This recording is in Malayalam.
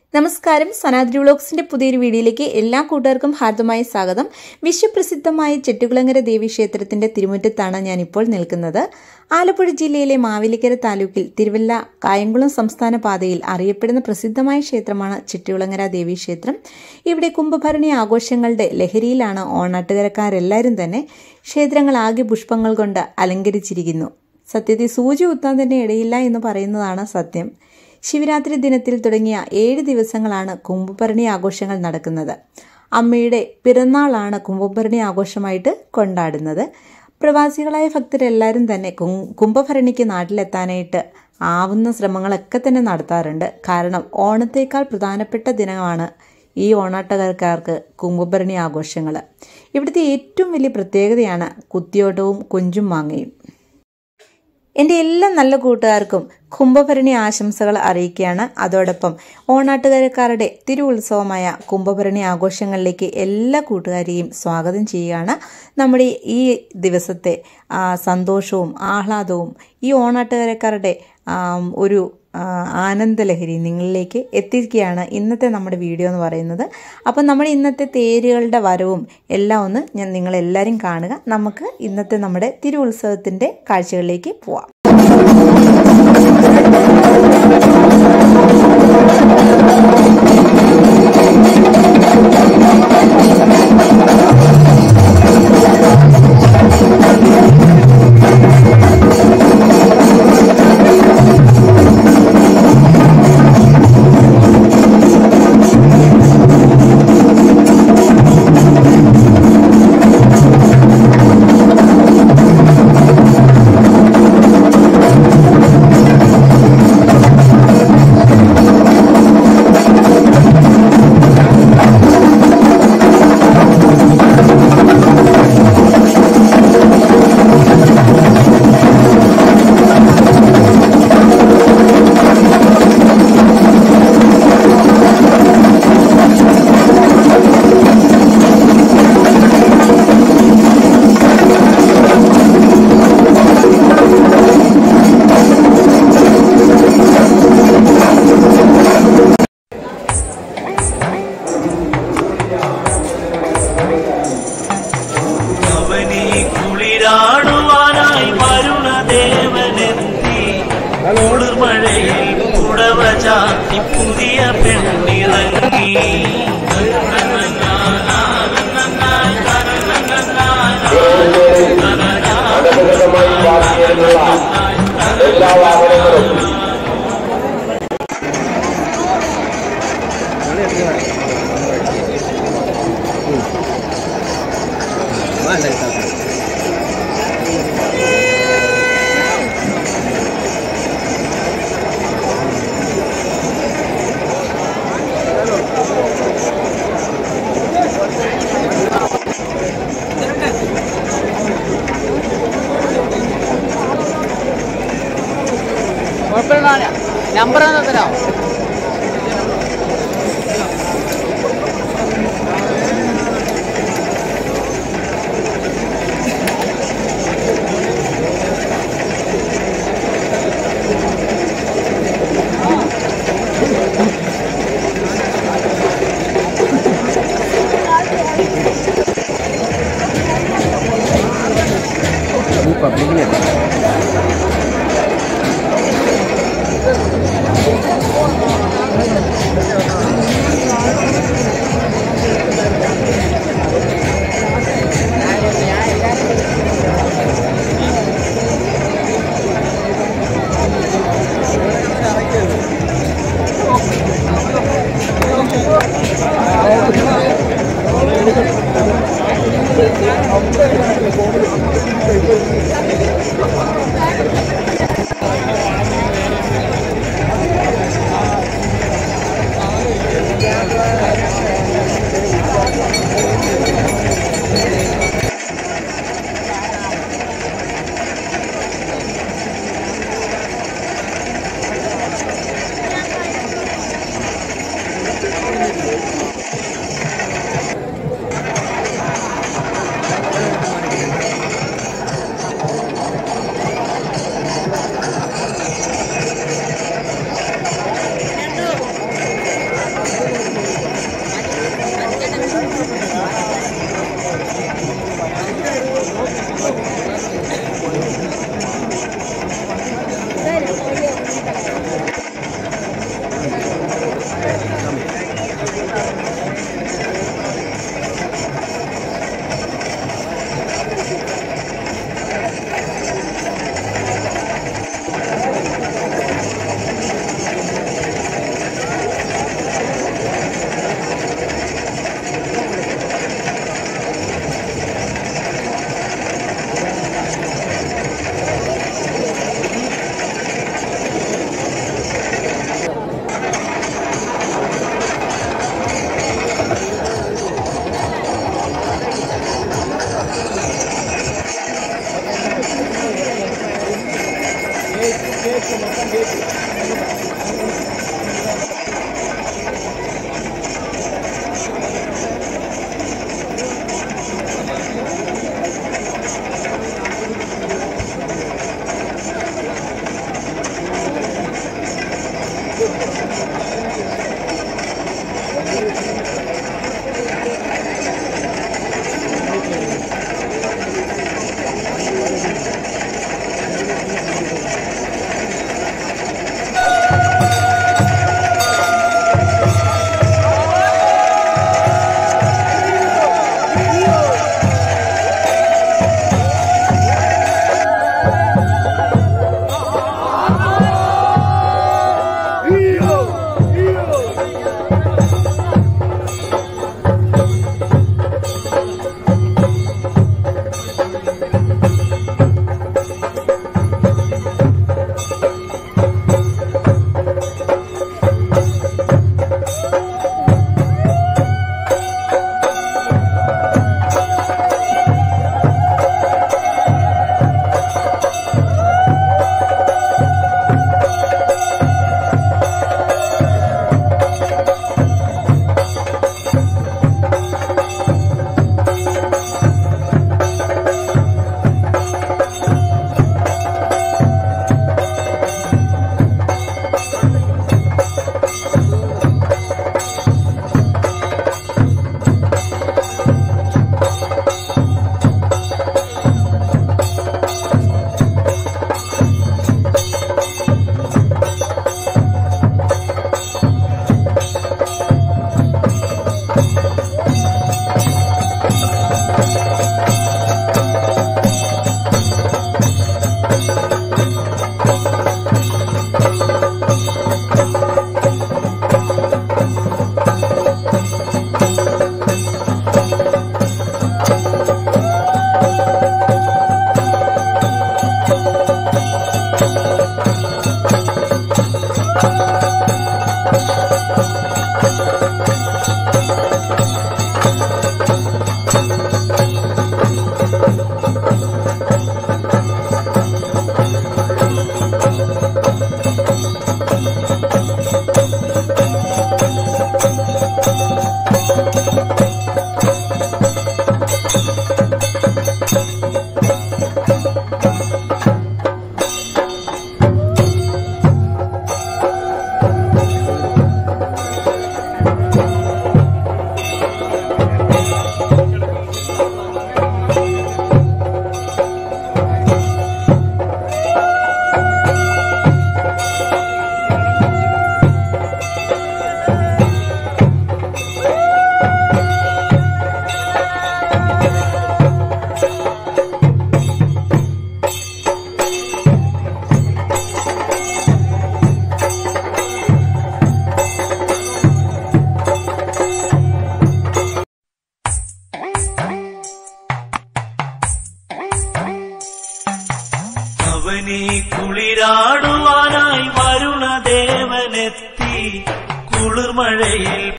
നമസ്കാരം സനാദ്രി വ്ളോഗ്സിന്റെ പുതിയൊരു വീഡിയോയിലേക്ക് എല്ലാ കൂട്ടുകാർക്കും ഹാർദമായ സ്വാഗതം വിശ്വപ്രസിദ്ധമായ ചെട്ടുകുളങ്ങര ദേവീക്ഷേത്രത്തിന്റെ തിരുമുറ്റത്താണ് ഞാനിപ്പോൾ നിൽക്കുന്നത് ആലപ്പുഴ ജില്ലയിലെ മാവേലിക്കര താലൂക്കിൽ തിരുവല്ല കായംകുളം സംസ്ഥാന പാതയിൽ അറിയപ്പെടുന്ന പ്രസിദ്ധമായ ക്ഷേത്രമാണ് ചെട്ടുകുളങ്ങര ദേവീക്ഷേത്രം ഇവിടെ കുംഭഭരണി ആഘോഷങ്ങളുടെ ലഹരിയിലാണ് ഓണാട്ടുകരക്കാരെല്ലാവരും തന്നെ ക്ഷേത്രങ്ങൾ ആകെ പുഷ്പങ്ങൾ കൊണ്ട് അലങ്കരിച്ചിരിക്കുന്നു സത്യത്തിൽ സൂചി കുത്താൻ തന്നെ ഇടയില്ല എന്ന് പറയുന്നതാണ് സത്യം ശിവരാത്രി ദിനത്തിൽ തുടങ്ങിയ ഏഴ് ദിവസങ്ങളാണ് കുംഭഭരണി ആഘോഷങ്ങൾ നടക്കുന്നത് അമ്മയുടെ പിറന്നാളാണ് കുംഭഭരണി ആഘോഷമായിട്ട് കൊണ്ടാടുന്നത് പ്രവാസികളായ ഭക്തരെല്ലാവരും തന്നെ കുംഭഭരണിക്ക് നാട്ടിലെത്താനായിട്ട് ആവുന്ന ശ്രമങ്ങളൊക്കെ തന്നെ നടത്താറുണ്ട് കാരണം ഓണത്തേക്കാൾ പ്രധാനപ്പെട്ട ദിനമാണ് ഈ ഓണാട്ടക്കാർക്ക് കുംഭഭരണി ആഘോഷങ്ങൾ ഇവിടുത്തെ ഏറ്റവും വലിയ പ്രത്യേകതയാണ് കുത്തിയോട്ടവും കൊഞ്ചും മാങ്ങയും എൻ്റെ എല്ലാ നല്ല കൂട്ടുകാർക്കും കുംഭഭരണി ആശംസകൾ അറിയിക്കുകയാണ് അതോടൊപ്പം ഓണാട്ടുകാരക്കാരുടെ തിരുവുത്സവമായ കുംഭഭരണി ആഘോഷങ്ങളിലേക്ക് എല്ലാ കൂട്ടുകാരെയും സ്വാഗതം ചെയ്യുകയാണ് നമ്മുടെ ഈ ദിവസത്തെ സന്തോഷവും ആഹ്ലാദവും ഈ ഓണാട്ടുകാരക്കാരുടെ ഒരു ആനന്ദലഹരി നിങ്ങളിലേക്ക് എത്തിക്കുകയാണ് ഇന്നത്തെ നമ്മുടെ വീഡിയോ എന്ന് പറയുന്നത് അപ്പം നമ്മൾ ഇന്നത്തെ തേരുകളുടെ വരവും എല്ലാം ഒന്ന് ഞാൻ നിങ്ങളെല്ലാവരും കാണുക നമുക്ക് ഇന്നത്തെ നമ്മുടെ തിരുവുത്സവത്തിൻ്റെ കാഴ്ചകളിലേക്ക് പോവാം കുളിരാടുവാനായി വരുണദേവനെത്തി കുളിർമഴയിൽ പുടവ ചാത്തി പുതിയ പെണ്ണിറങ്ങി അനന്തരമായി പാർട്ടിയിലുള്ള എല്ലാ വാഹനങ്ങളും കുഴപ്പമില്ല നമ്പർ തരാം പബ്ലിക്കിനെ അവനെ കുളിരാടുവാനായി വരുണദേവനെത്തി കുളിർമഴയിൽ